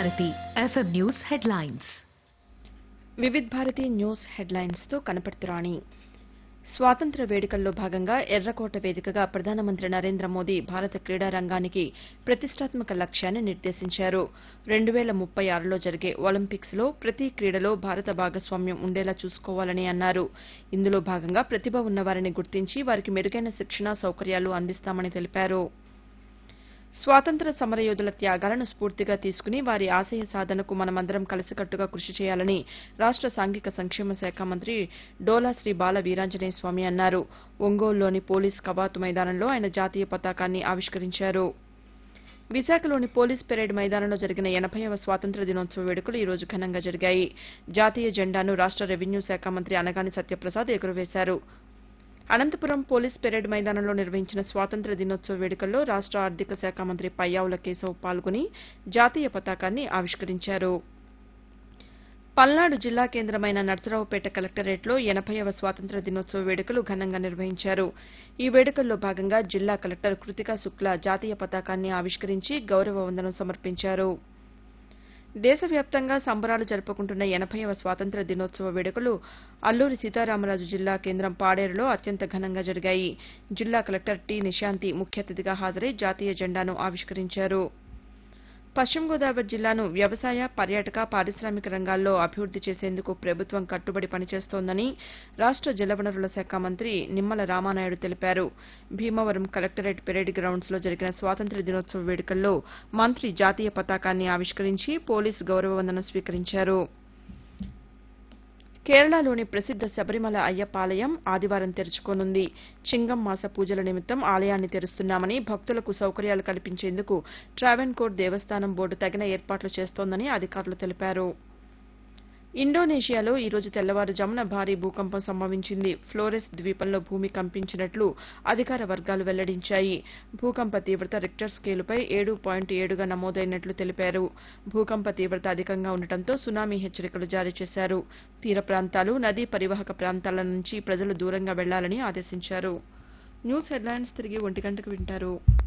Bharati FM news headlines Vividh Bharati news హెడ్లైన్స్తో కనపడుతురాణి స్వాతంత్ర వేడుకల్లో భాగంగా ఎర్రకోట వేదికగా ప్రధానమంత్రి నరేంద్ర మోదీ భారత క్రీడా రంగానికి ప్రతిష్టాత్మక లక్ష్యాన్ని నిర్దేశించారు రెండు వేల ముప్పై ఆరులో జరిగే ఒలింపిక్స్లో ప్రతి క్రీడలో భారత భాగస్వామ్యం ఉండేలా చూసుకోవాలని అన్నారు ఇందులో భాగంగా ప్రతిభ ఉన్నవారిని గుర్తించి వారికి మెరుగైన శిక్షణ సౌకర్యాలు అందిస్తామని తెలిపారు స్వాతంత్ర సమరయోధుల త్యాగాలను స్ఫూర్తిగా తీసుకుని వారి ఆశయ సాధనకు మనమందరం కలిసికట్టుగా కృషి చేయాలని రాష్ట సాంఘిక సంక్షేమ శాఖ మంత్రి డోలా శ్రీ బాల వీరాంజనేయ స్వామి అన్నారు ఒంగోలులోని పోలీస్ కవాతు మైదానంలో ఆయన జాతీయ పతాకాన్ని ఆవిష్కరించారు విశాఖలోని పోలీస్ పెరేడ్ మైదానంలో జరిగిన ఎనభైవ స్వాతంత్ర దినోత్సవ వేడుకలు ఈ రోజు ఘనంగా జరిగాయి జాతీయ జెండాను రాష్ట రెవెన్యూ శాఖ మంత్రి అనగాని సత్యప్రసాద్ ఎగురవేశారు అనంతపురం పోలీస్ పెరేడ్ మైదానంలో నిర్వహించిన స్వాతంత్ర దినోత్సవ వేడుకల్లో రాష్ట ఆర్థిక శాఖ మంత్రి పయ్యావుల కేశవ్ పాల్గొని జాతీయ పతాకాన్ని ఆవిష్కరించారు పల్నాడు జిల్లా కేంద్రమైన నర్సరావుపేట కలెక్టరేట్లో ఎనభైవ స్వాతంత్ర దినోత్సవ వేడుకలు ఘనంగా నిర్వహించారు ఈ వేడుకల్లో భాగంగా జిల్లా కలెక్టర్ కృతికా శుక్లా జాతీయ పతాకాన్ని ఆవిష్కరించి గౌరవ వందనం సమర్పించారు దేశవ్యాప్తంగా సంబరాలు జరుపుకుంటున్న ఎనభైవ స్వాతంత్ర దినోత్సవ వేడుకలు అల్లూరి సీతారామరాజు జిల్లా కేంద్రం పాడేరులో అత్యంత ఘనంగా జరిగాయి జిల్లా కలెక్టర్ టి నిశాంతి ముఖ్య అతిథిగా హాజరై జాతీయ జెండాను ఆవిష్కరించారు పశ్చిమ గోదావరి జిల్లాను వ్యవసాయ పర్యాటక పారిశ్రామిక రంగాల్లో అభివృద్ది చేసేందుకు ప్రభుత్వం కట్టుబడి పనిచేస్తోందని రాష్ట జలవనరుల శాఖ మంత్రి నిమ్మల రామానాయుడు తెలిపారు భీమవరం కలెక్టరేట్ పెరేడ్ గ్రౌండ్స్లో జరిగిన స్వాతంత్ర దినోత్సవ వేడుకల్లో మంత్రి జాతీయ పతాకాన్ని ఆవిష్కరించి పోలీసు గౌరవ వందనం స్వీకరించారు కేరళలోని ప్రసిద్ద శబరిమల అయ్యప్ప ఆలయం ఆదివారం తెరుచుకోనుంది చింగం మాస పూజల నిమిత్తం ఆలయాన్ని తెరుస్తున్నామని భక్తులకు సౌకర్యాలు కల్పించేందుకు ట్రావెన్కోర్ దేవస్థానం బోర్డు తగిన ఏర్పాట్లు చేస్తోందని అధికారులు తెలిపారు ఇండోనేషియాలో ఈ రోజు తెల్లవారుజామున భారీ భూకంపం సంభవించింది ఫ్లోరెస్ ద్వీపంలో భూమి కంపించినట్లు అధికార వర్గాలు వెల్లడించాయి భూకంప తీవ్రత రిక్టర్ స్కేలుపై ఏడు పాయింట్ ఏడుగా నమోదైనట్లు తెలిపారు భూకంప తీవ్రత అధికంగా ఉండటంతో సునామీ హెచ్చరికలు జారీ చేశారు తీర ప్రాంతాలు నదీ పరివాహక ప్రాంతాల నుంచి ప్రజలు దూరంగా వెళ్లాలని ఆదేశించారు న్యూస్ హెడ్లైన్స్ తిరిగి ఒంటి గంటకు వింటారు